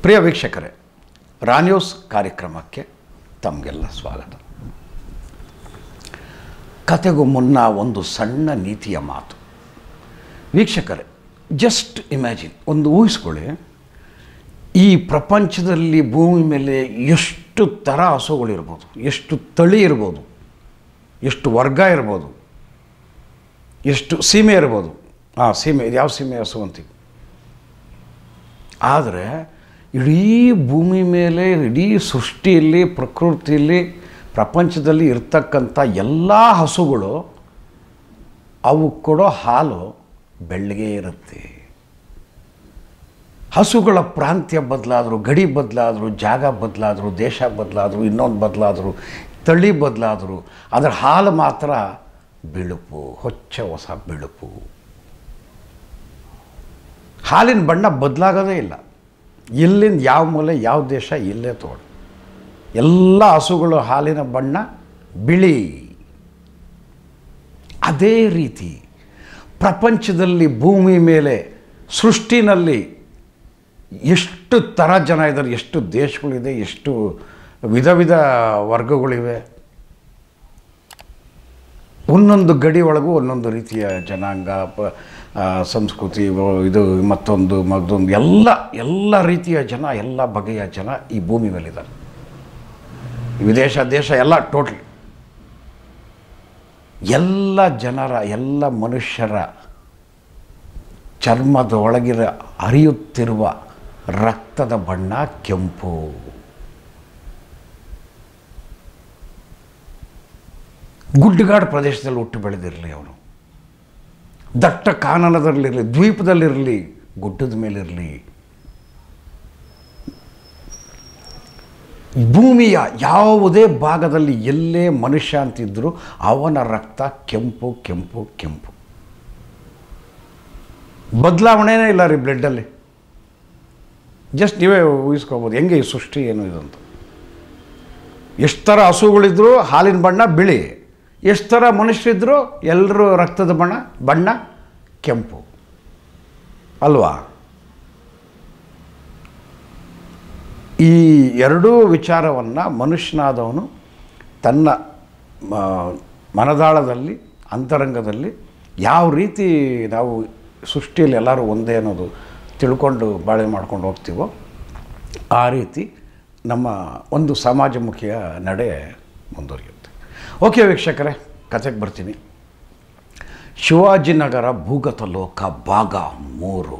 ಪ್ರಿಯ ವೀಕ್ಷಕರೇ ರಾನ್ಯೂಸ್ ಕಾರ್ಯಕ್ರಮಕ್ಕೆ ತಮಗೆಲ್ಲ ಸ್ವಾಗತ ಕತೆಗೂ ಮುನ್ನ ಒಂದು ಸಣ್ಣ ನೀತಿಯ ಮಾತು ವೀಕ್ಷಕರೇ ಜಸ್ಟ್ ಇಮ್ಯಾಜಿನ್ ಒಂದು ಊಹಿಸ್ಕೊಳ್ಳಿ ಈ ಪ್ರಪಂಚದಲ್ಲಿ ಭೂಮಿ ಮೇಲೆ ಎಷ್ಟು ಥರ ಹಸುಗಳಿರ್ಬೋದು ಎಷ್ಟು ತಳಿ ಇರ್ಬೋದು ಎಷ್ಟು ವರ್ಗ ಇರ್ಬೋದು ಎಷ್ಟು ಸೀಮೆ ಇರ್ಬೋದು ಹಾಂ ಸೀಮೆ ಇದು ಯಾವ ಸೀಮೆ ಹಸು ಅಂತೀವಿ ಆದರೆ ಇಡೀ ಭೂಮಿ ಮೇಲೆ ಇಡೀ ಸೃಷ್ಟಿಯಲ್ಲಿ ಪ್ರಕೃತಿಯಲ್ಲಿ ಪ್ರಪಂಚದಲ್ಲಿ ಇರ್ತಕ್ಕಂಥ ಎಲ್ಲ ಹಸುಗಳು ಅವು ಕೊಡೋ ಹಾಲು ಬೆಳ್ಳಗೆ ಇರುತ್ತೆ ಹಸುಗಳ ಪ್ರಾಂತ್ಯ ಬದಲಾದರೂ ಗಡಿ ಬದಲಾದರೂ ಜಾಗ ಬದಲಾದರೂ ದೇಶ ಬದಲಾದರೂ ಇನ್ನೊಂದು ಬದಲಾದರೂ ತಳಿ ಬದಲಾದರೂ ಅದರ ಹಾಲು ಮಾತ್ರ ಬಿಳುಪು ಹೊಚ್ಚ ಹೊಸ ಬಿಳುಪು ಹಾಲಿನ ಬಣ್ಣ ಬದಲಾಗೋದೇ ಇಲ್ಲ ಇಲ್ಲಿಂದ ಯಾವ ಮೂಲೆ ಯಾವ ದೇಶ ಇಲ್ಲೇ ತೋಡು ಎಲ್ಲ ಹಸುಗಳು ಹಾಲಿನ ಬಣ್ಣ ಬಿಳಿ ಅದೇ ರೀತಿ ಪ್ರಪಂಚದಲ್ಲಿ ಭೂಮಿ ಮೇಲೆ ಸೃಷ್ಟಿನಲ್ಲಿ ಎಷ್ಟು ಥರ ಜನ ಇದ್ದಾರೆ ಎಷ್ಟು ದೇಶಗಳಿದೆ ಎಷ್ಟು ವಿಧ ವಿಧ ವರ್ಗಗಳಿವೆ ಒಂದೊಂದು ಗಡಿ ಒಳಗೂ ಒಂದೊಂದು ರೀತಿಯ ಜನಾಂಗ ಪ ಆ, ಸಂಸ್ಕೃತಿ ವ- ಇದು ಮತ್ತೊಂದು ಮಗದೊಂದು ಎಲ್ಲ ಎಲ್ಲ ರೀತಿಯ ಜನ ಎಲ್ಲ ಬಗೆಯ ಜನ ಈ ಭೂಮಿ ಮೇಲಿದ್ದಾರೆ ವಿದೇಶ ದೇಶ ಎಲ್ಲ ಟೋಟ್ಲಿ ಎಲ್ಲ ಜನರ ಎಲ್ಲ ಮನುಷ್ಯರ ಚರ್ಮದ ಒಳಗಿರ ಹರಿಯುತ್ತಿರುವ ರಕ್ತದ ಬಣ್ಣ ಕೆಂಪು ಗುಡ್ಡಗಾಡು ಪ್ರದೇಶದಲ್ಲಿ ಹುಟ್ಟು ಬೆಳೆದಿರಲಿ ಅವನು ದಟ್ಟ ಕಾನನದಲ್ಲಿರಲಿ ದ್ವೀಪದಲ್ಲಿರಲಿ ಗುಡ್ಡದ ಮೇಲಿರಲಿ ಭೂಮಿಯ ಯಾವುದೇ ಭಾಗದಲ್ಲಿ ಎಲ್ಲೇ ಮನುಷ್ಯ ಅಂತಿದ್ದರೂ ಅವನ ರಕ್ತ ಕೆಂಪು ಕೆಂಪು ಕೆಂಪು ಬದಲಾವಣೆನೇ ಇಲ್ಲ ರೀ ಬ್ಲಡ್ಡಲ್ಲಿ ಜಸ್ಟ್ ನೀವೇ ಊಹಿಸ್ಕೋಬೋದು ಹೆಂಗೆ ಈ ಸೃಷ್ಟಿ ಏನು ಇದು ಅಂತ ಎಷ್ಟು ಥರ ಹಸುಗಳಿದ್ರು ಹಾಲಿನ ಬಣ್ಣ ಬಿಳಿ ಎಷ್ಟು ಥರ ಮನುಷ್ಯರಿದ್ರು ಎಲ್ಲರೂ ರಕ್ತದ ಬಣ್ಣ ಬಣ್ಣ ಕೆಂಪು ಅಲ್ವಾ ಈ ಎರಡೂ ವಿಚಾರವನ್ನು ಮನುಷ್ಯನಾದವನು ತನ್ನ ಮ- ಮನದಾಳದಲ್ಲಿ ಅಂತರಂಗದಲ್ಲಿ ಯಾವ ರೀತಿ ನಾವು ಸೃಷ್ಟಿಯಲ್ಲಿ ಎಲ್ಲರೂ ಒಂದೇ ಅನ್ನೋದು ತಿಳ್ಕೊಂಡು ಬಾಳೆ ಮಾಡ್ಕೊಂಡು ಹೋಗ್ತೀವೋ ಆ ರೀತಿ ನಮ್ಮ ಒಂದು ಸಮಾಜಮುಖಿಯ ನಡೆ ಮುಂದುವರಿಯುತ್ತೆ ಓಕೆ ವೀಕ್ಷಕರೇ ಕತೆಗೆ ಬರ್ತೀನಿ ಶಿವಾಜಿನಗರ ಭೂಗತ ಲೋಕ ಭಾಗ ಮೂರು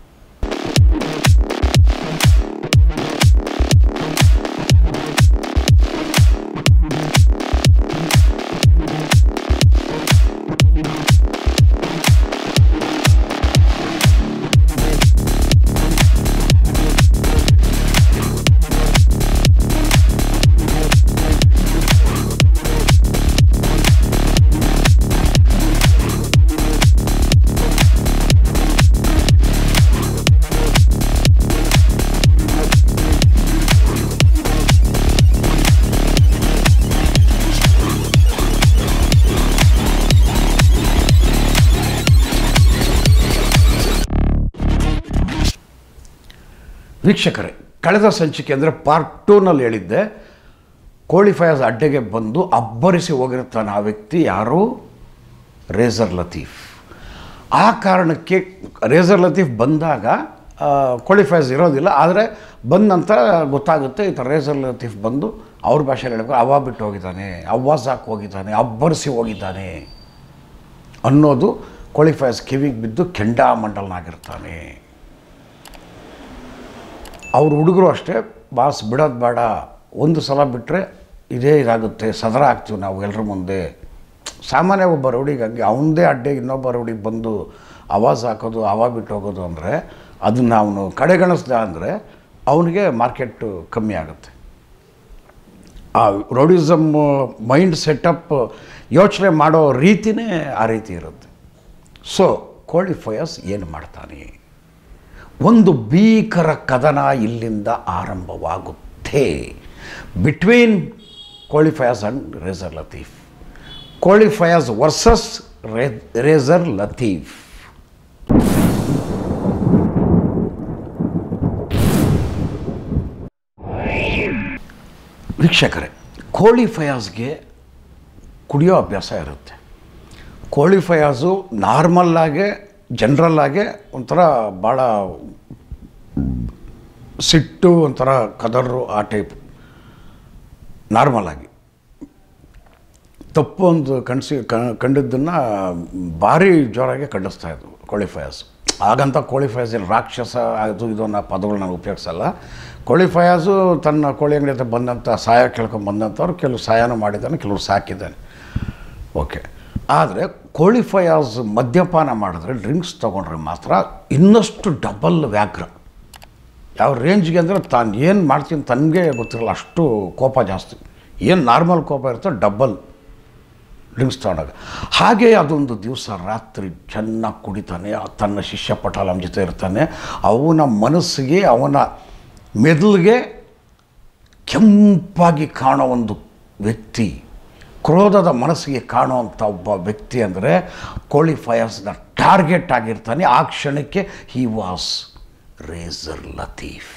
ವೀಕ್ಷಕರೇ ಕಳೆದ ಸಂಚಿಕೆ ಅಂದರೆ ಪಾರ್ಟ್ ಟೂನಲ್ಲಿ ಹೇಳಿದ್ದೆ ಕೋಳಿಫೈಸ್ ಅಡ್ಡೆಗೆ ಬಂದು ಅಬ್ಬರಿಸಿ ಹೋಗಿರ್ತಾನೆ ಆ ವ್ಯಕ್ತಿ ಯಾರು ರೇಸರ್ ಲತೀಫ್ ಆ ಕಾರಣಕ್ಕೆ ರೇಸರ್ ಲತೀಫ್ ಬಂದಾಗ ಕೋಳಿಫೈಸ್ ಇರೋದಿಲ್ಲ ಆದರೆ ಬಂದ ನಂತರ ಗೊತ್ತಾಗುತ್ತೆ ಈ ಥರ ರೇಸರ್ ಲತೀಫ್ ಬಂದು ಅವ್ರ ಭಾಷೆಯಲ್ಲಿ ಹೇಳ್ಬೇಕು ಅವ ಬಿಟ್ಟು ಹೋಗಿದ್ದಾನೆ ಅವ್ವಾಜ್ ಹಾಕಿ ಹೋಗಿದ್ದಾನೆ ಅಬ್ಬರಿಸಿ ಹೋಗಿದ್ದಾನೆ ಅನ್ನೋದು ಕೋಳಿಫೈಸ್ ಕಿವಿಗೆ ಬಿದ್ದು ಕೆಂಡಾಮಂಡಲನಾಗಿರ್ತಾನೆ ಅವ್ರ ಹುಡುಗರು ಅಷ್ಟೇ ಬಾಸ್ ಬಿಡೋದು ಬೇಡ ಒಂದು ಸಲ ಬಿಟ್ಟರೆ ಇದೇ ಇದಾಗುತ್ತೆ ಸದರ ಆಗ್ತೀವಿ ನಾವು ಎಲ್ಲರ ಮುಂದೆ ಸಾಮಾನ್ಯ ಒಬ್ಬ ರೌಡಿಗೆ ಹಂಗೆ ಅವನದೇ ಅಡ್ಡೆಗೆ ಇನ್ನೊಬ್ಬ ರೌಡಿಗೆ ಬಂದು ಆವಾಜ್ ಹಾಕೋದು ಅವ ಬಿಟ್ಟು ಹೋಗೋದು ಅಂದರೆ ಅದನ್ನು ಅವನು ಕಡೆಗಣಿಸ್ದ ಅಂದರೆ ಅವನಿಗೆ ಮಾರ್ಕೆಟು ಕಮ್ಮಿ ಆಗುತ್ತೆ ಆ ರೌಡಿಸಮ್ ಮೈಂಡ್ ಸೆಟಪ್ ಯೋಚನೆ ಮಾಡೋ ರೀತಿನೇ ಆ ರೀತಿ ಇರುತ್ತೆ ಸೊ ಕೋಳಿಫಯಸ್ ಏನು ಮಾಡ್ತಾನೆ ಒಂದು ಭೀಕರ ಕದನ ಇಲ್ಲಿಂದ ಆರಂಭವಾಗುತ್ತೆ between Koli Fayaz and Razor Latif Koli Fayaz versus Razor Latif ವೀಕ್ಷಕರೇ ಕೋಳಿ ಫಯಾಜ್ಗೆ ಕುಡಿಯೋ ಅಭ್ಯಾಸ ಇರುತ್ತೆ ಕೋಳಿ ಫಯಾಜು ನಾರ್ಮಲ್ಲಾಗೆ ಜನ್ರಲ್ಲಾಗೆ ಒಂಥರ ಭಾಳ ಸಿಟ್ಟು ಒಂಥರ ಕದರ್ರು ಆ ಟೈಪ್ ನಾರ್ಮಲಾಗಿ ತಪ್ಪು ಒಂದು ಕಣಿಸಿ ಕಂಡಿದ್ದನ್ನು ಭಾರಿ ಜೋರಾಗಿ ಖಂಡಿಸ್ತಾ ಇದ್ವು ಕೋಳಿ ಫಯಾಜ್ ಹಾಗಂತ ಕೋಳಿ ಫಯಾಜ್ ಏನು ರಾಕ್ಷಸ ಅದು ಇದು ಅನ್ನೋ ಪದಗಳು ನಾನು ಉಪಯೋಗಿಸಲ್ಲ ಕೋಳಿ ಫಯಾಜು ತನ್ನ ಕೋಳಿ ಅಂಗಡಿ ಹತ್ರ ಬಂದಂಥ ಸಹಾಯ ಕೇಳ್ಕೊಂಡು ಬಂದಂಥವ್ರು ಕೆಲವು ಸಹಾಯನೂ ಮಾಡಿದ್ದಾನೆ ಕೆಲವರು ಸಾಕಿದ್ದಾನೆ ಓಕೆ ಆದರೆ ಕೋಳಿ ಫಯಾಜ್ ಮದ್ಯಪಾನ ಮಾಡಿದ್ರೆ ಡ್ರಿಂಕ್ಸ್ ತೊಗೊಂಡ್ರೆ ಮಾತ್ರ ಇನ್ನಷ್ಟು ಡಬಲ್ ವ್ಯಾಘ್ರ ಯಾವ ರೇಂಜ್ಗೆ ಅಂದರೆ ತಾನು ಏನು ಮಾಡ್ತೀನಿ ತನಗೆ ಗೊತ್ತಿರಲ್ಲ ಅಷ್ಟು ಕೋಪ ಜಾಸ್ತಿ ಏನು ನಾರ್ಮಲ್ ಕೋಪ ಇರುತ್ತೋ ಡಬ್ಬಲ್ ಡ್ರಿಂಕ್ಸ್ ತೊಗೊಂಡಾಗ ಹಾಗೆ ಅದೊಂದು ದಿವಸ ರಾತ್ರಿ ಚೆನ್ನಾಗಿ ಕುಡಿತಾನೆ ತನ್ನ ಶಿಷ್ಯ ಪಟಾಲಂ ಜೊತೆ ಇರ್ತಾನೆ ಅವನ ಮನಸ್ಸಿಗೆ ಅವನ ಮೆದುಳಿಗೆ ಕೆಂಪಾಗಿ ಕಾಣೋ ಒಂದು ವ್ಯಕ್ತಿ ಕ್ರೋಧದ ಮನಸ್ಸಿಗೆ ಕಾಣುವಂಥ ಒಬ್ಬ ವ್ಯಕ್ತಿ ಅಂದರೆ ಕೋಳಿ ಫಯಾಸ್ನ ಟಾರ್ಗೆಟ್ ಆಗಿರ್ತಾನೆ ಆ ಕ್ಷಣಕ್ಕೆ he was Razor Latif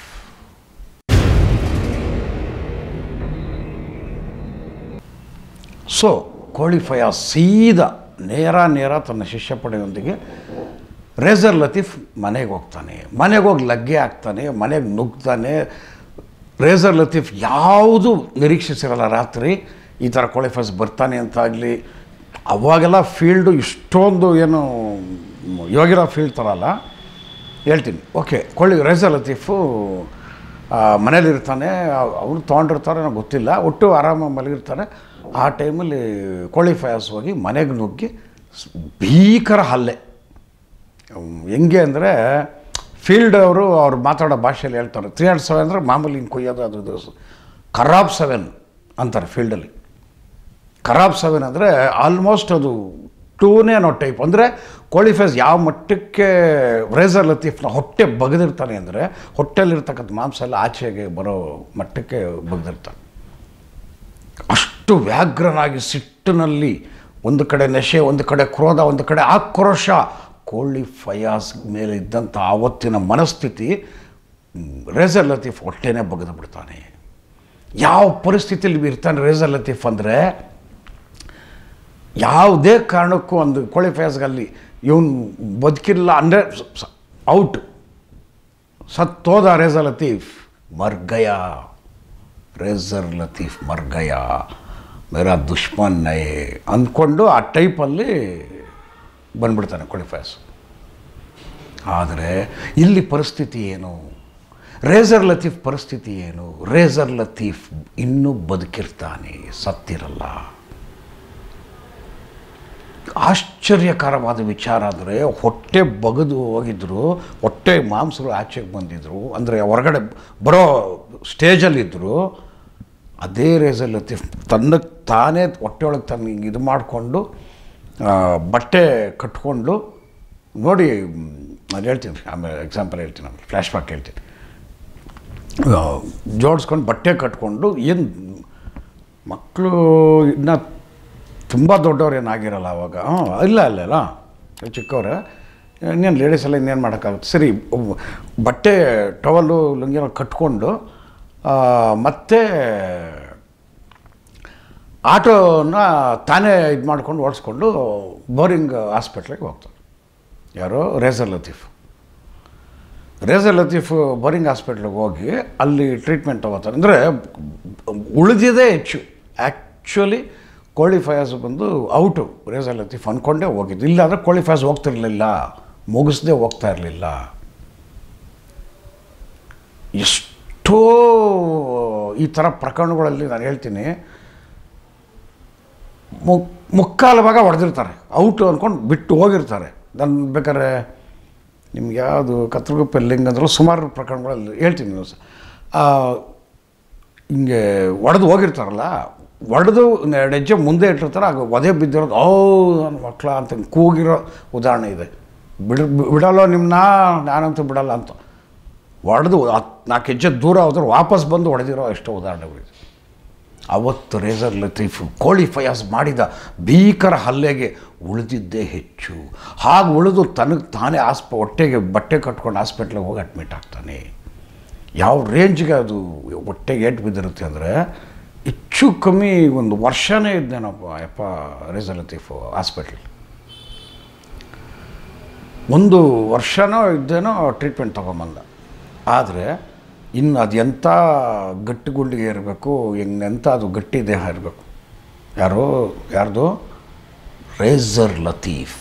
so Koli Fayaz ಸೀದಾ ನೇರ ನೇರ ತನ್ನ ಶಿಷ್ಯ ಪಡೆಯೊಂದಿಗೆ ರೇಸರ್ ಲತೀಫ್ ಮನೆಗೆ ಹೋಗ್ತಾನೆ ಮನೆಗೆ ಹೋಗಿ ಲಗ್ಗೆ ಹಾಕ್ತಾನೆ ಮನೆಗೆ ನುಗ್ತಾನೆ ರೇಸರ್ ಲತೀಫ್ ಯಾವುದು ನಿರೀಕ್ಷಿಸಿರಲ್ಲ ರಾತ್ರಿ ಈ ಥರ ಕೋಳಿ ಫಯಾಜ್ ಬರ್ತಾನೆ ಅಂತಾಗಲಿ ಅವಾಗೆಲ್ಲ ಫೀಲ್ಡು ಇಷ್ಟೊಂದು ಏನು ಯೋಗಿರೋ ಫೀಲ್ಡ್ ಥರ ಅಲ್ಲ ಹೇಳ್ತೀನಿ ಓಕೆ ಕೊಳ್ಳಿ ರೇಸರ್ ಲತೀಫು ಮನೇಲಿರ್ತಾನೆ ಅವ್ರು ತೊಗೊಂಡಿರ್ತಾರೆ ನನಗೆ ಗೊತ್ತಿಲ್ಲ ಒಟ್ಟು ಆರಾಮಾಗಿ ಮಲಗಿರ್ತಾರೆ ಆ ಟೈಮಲ್ಲಿ ಕೋಳಿ ಫಯಾಸ್ ಹೋಗಿ ಮನೆಗೆ ನುಗ್ಗಿ ಸ್- ಭೀಕರ ಹಲ್ಲೆ ಅವ್ನ್ ಹೆಂಗೆ ಅಂದರೆ ಫೀಲ್ಡ್ ಅವರು ಅವ್ರು ಮಾತಾಡೋ ಭಾಷೆಯಲ್ಲಿ ಹೇಳ್ತಾರೆ ತ್ರೀ ಹಂಡ್ರೆಡ್ ಸೆವೆನ್ ಅಂದರೆ ಮಾಮೂಲಿ ಹಿಂಗೆ ಕೊಯ್ಯೋದು ಅದ್ರದ್ದು ಖರಾಬ್ ಸೆವೆನ್ ಅಂತಾರೆ ಫೀಲ್ಡಲ್ಲಿ ಖರಾಬ್ ಸೆವೆನ್ ಅಂದರೆ ಆಲ್ಮೋಸ್ಟ್ ಅದು ಟೂನೇ ಅನ್ನೋ ಟೈಪ್ ಅಂದರೆ ಕೋಳಿ ಫೇಸ್ ಯಾವ ಮಟ್ಟಕ್ಕೆ ರೇಸರ್ ಲತೀಫ್ನ ಹೊಟ್ಟೆ ಬಗೆದಿರ್ತಾನೆ ಅಂದರೆ ಹೊಟ್ಟೆಲಿರ್ತಕ್ಕಂಥ ಮಾಂಸ ಎಲ್ಲ ಆಚೆಗೆ ಬರೋ ಮಟ್ಟಕ್ಕೆ ಬಗೆದಿರ್ತಾನೆ ಅಷ್ಟು ವ್ಯಾಘ್ರನಾಗಿ ಸಿಟ್ಟಿನಲ್ಲಿ ಒಂದು ಕಡೆ ನೆಶೆ ಒಂದು ಕಡೆ ಕ್ರೋಧ ಒಂದು ಕಡೆ ಆಕ್ರೋಶ ಕೋಳಿ ಫಯಾಸ್ ಮೇಲೆ ಇದ್ದಂಥ ಆವತ್ತಿನ ಮನಸ್ಥಿತಿ ರೇಸರ್ ಲತೀಫ್ ಹೊಟ್ಟೆನೇ ಬಗೆದು ಬಿಡ್ತಾನೆ ಯಾವ ಪರಿಸ್ಥಿತಿಯಲ್ಲಿ ಇರ್ತಾನೆ ರೇಸರ್ ಲತೀಫ್ ಅಂದರೆ ಯಾವುದೇ ಕಾರಣಕ್ಕೂ ಒಂದು ಕೋಳಿ ಫಯಾಸ್ಗಲ್ಲಿ ಇವನು ಬದುಕಿಲ್ಲ ಅಂದರೆ ಔಟ್ ಸತ್ತೋದ ರೇಸರ್ ಲತೀಫ್ ಮರ್ಗಯ ರೇಸರ್ ಲತೀಫ್ ಮರ್ಗಯ ಮೇರಾ ದುಶ್ಮನ್ ನೈ ಅಂದ್ಕೊಂಡು ಆ ಟೈಪಲ್ಲಿ ಬಂದ್ಬಿಡ್ತಾನೆ ಕೋಳಿ ಫಯಾಸ್ ಆದರೆ ಇಲ್ಲಿ ಪರಿಸ್ಥಿತಿ ಏನು ರೇಸರ್ ಲತೀಫ್ ಪರಿಸ್ಥಿತಿ ಏನು ರೇಸರ್ ಲತೀಫ್ ಇನ್ನೂ ಬದುಕಿರ್ತಾನೆ ಸತ್ತಿರಲ್ಲ ಆಶ್ಚರ್ಯಕರವಾದ ವಿಚಾರ ಅಂದರೆ ಹೊಟ್ಟೆ ಬಗೆದು ಹೋಗಿದ್ರು ಹೊಟ್ಟೆ ಮಾಂಸಗಳು ಆಚೆಗೆ ಬಂದಿದ್ರು ಅಂದರೆ ಹೊರಗಡೆ ಬರೋ ಸ್ಟೇಜಲ್ಲಿದ್ದರು ಅದೇ ರೇಸರ್ ಲತೀಫ್ ತನ್ನಕ್ಕೆ ತಾನೇ ಹೊಟ್ಟೆ ಒಳಗೆ ತನ್ನ ಹಿಂಗೆ ಇದು ಮಾಡಿಕೊಂಡು ಬಟ್ಟೆ ಕಟ್ಕೊಂಡು ನೋಡಿ ನಾನು ಹೇಳ್ತೀನಿ ಆಮೇಲೆ ಎಕ್ಸಾಂಪಲ್ ಹೇಳ್ತೀನಿ ಆಮೇಲೆ ಫ್ಲ್ಯಾಶ್ ಬ್ಯಾಕ್ ಹೇಳ್ತೀನಿ ಜೋಡಿಸ್ಕೊಂಡು ಬಟ್ಟೆ ಕಟ್ಕೊಂಡು ಏನು ಮಕ್ಕಳು ಇನ್ನು ತುಂಬ ದೊಡ್ಡವ್ರು ಏನಾಗಿರಲ್ಲ ಅವಾಗ ಹ್ಞೂ ಇಲ್ಲ ಇಲ್ಲ ಇಲ್ಲ ಚಿಕ್ಕವ್ರೆ ಇನ್ನೇನು ಲೇಡೀಸ್ ಎಲ್ಲ ಇನ್ನೇನು ಮಾಡೋಕ್ಕಾಗುತ್ತೆ ಸರಿ ಒಬ್ಬ- ಬಟ್ಟೆ ಟವಲ್ಲು ಲುಂಗಿನ ಕಟ್ಕೊಂಡು ಆ, ಮತ್ತೆ ಆಟೋನ ತಾನೇ ಇದು ಮಾಡ್ಕೊಂಡು ಓಡಿಸ್ಕೊಂಡು ಬೋರಿಂಗ್ ಹಾಸ್ಪಿಟ್ಲಿಗೆ ಹೋಗ್ತಾರೆ ಯಾರು Razor Latif Razor Latif Bowring ಹಾಸ್ಪಿಟ್ಲಿಗೆ ಹೋಗಿ ಅಲ್ಲಿ ಟ್ರೀಟ್ಮೆಂಟ್ ತಗೋತಾರೆ ಅಂದರೆ ಉಳಿದಿದೆ ಹೆಚ್ಚು ಆ್ಯಕ್ಚುಲಿ ಕೋಳಿ ಫಯಾಸ್ ಬಂದು ಔಟು ರೇಸರ್ ಲತೀಫ್ ಅಂದ್ಕೊಂಡೇ ಹೋಗಿದ್ದು ಇಲ್ಲಾಂದರೆ ಕೋಳಿ ಫಯಾಸ್ ಹೋಗ್ತಿರ್ಲಿಲ್ಲ ಮುಗಿಸ್ದೇ ಹೋಗ್ತಾ ಇರಲಿಲ್ಲ ಎಷ್ಟೋ ಈ ಥರ ಪ್ರಕರಣಗಳಲ್ಲಿ ನಾನು ಹೇಳ್ತೀನಿ ಮು ಮುಕ್ಕಾಲು ಭಾಗ ಹೊಡೆದಿರ್ತಾರೆ ಔಟು ಅಂದ್ಕೊಂಡು ಬಿಟ್ಟು ಹೋಗಿರ್ತಾರೆ ನಾನು ಬೇಕಾದ್ರೆ ನಿಮ್ಗೆ ಯಾವುದು ಕತ್ರಗುಪ್ಪೆ ಲಿಂಗ್ ಅಂದ್ರೆ ಸುಮಾರು ಪ್ರಕರಣಗಳಲ್ಲಿ ಹೇಳ್ತೀನಿ ನೀವು ಸ- ಆ, ಹಿಂಗೆ ಒಡೆದು ಹೋಗಿರ್ತಾರಲ್ಲ ಒಡೆದು ಎರಡು ಹೆಜ್ಜೆ ಮುಂದೆ ಇಟ್ಟಿರ್ತಾರೆ ಆಗ ಒದೆ ಬಿದ್ದಿರೋದು ಓ ನನ್ನ ಮಕ್ಕಳ ಅಂತ ಕೂಗಿರೋ ಉದಾಹರಣೆ ಇದೆ ಬಿಡ್ ಬಿಡಲ್ಲೋ ನಿಮ್ಮನ್ನ ನಾನಂತೂ ಬಿಡಲ್ಲ ಅಂತ ಹೊಡೆದು ಹತ್ತು ನಾಲ್ಕು ಹೆಜ್ಜೆ ದೂರ ಹೋದ್ರೆ ವಾಪಸ್ ಬಂದು ಹೊಡೆದಿರೋ ಎಷ್ಟೋ ಉದಾಹರಣೆಗಳಿದೆ ಅವತ್ತು ರೇಸರ್ ಲತೀಫ್ ಕೋಳಿ ಫಯಾಸ್ ಮಾಡಿದ ಭೀಕರ ಹಲ್ಲೆಗೆ ಉಳಿದಿದ್ದೇ ಹೆಚ್ಚು ಹಾಗೆ ಉಳಿದು ತನಗೆ ತಾನೇ ಆಸ್ಪ ಹೊಟ್ಟೆಗೆ ಬಟ್ಟೆ ಕಟ್ಕೊಂಡು ಹಾಸ್ಪಿಟ್ಲಿಗೆ ಹೋಗಿ ಅಡ್ಮಿಟ್ ಆಗ್ತಾನೆ ಯಾವ ರೇಂಜ್ಗೆ ಅದು ಹೊಟ್ಟೆಗೆ ಏಟು ಬಿದ್ದಿರುತ್ತೆ ಅಂದರೆ ಹೆಚ್ಚು ಕಮ್ಮಿ ಒಂದು ವರ್ಷನೇ ಇದ್ದೇನಪ್ಪ ಯಪ್ಪ ರೇಜರ್ ಲತೀಫು ಹಾಸ್ಪಿಟ್ಲ್ ಒಂದು ವರ್ಷನೋ ಇದ್ದೇನೋ ಟ್ರೀಟ್ಮೆಂಟ್ ತೊಗೊಂಬಂದ ಆದರೆ ಇನ್ನು ಅದು ಎಂಥ ಗಟ್ಟಿಗುಂಡಿಗೆ ಇರಬೇಕು ಎಂಥ ಅದು ಗಟ್ಟಿ ದೇಹ ಇರಬೇಕು ಯಾರು ಯಾರ್ದು ರೇಜರ್ ಲತೀಫ್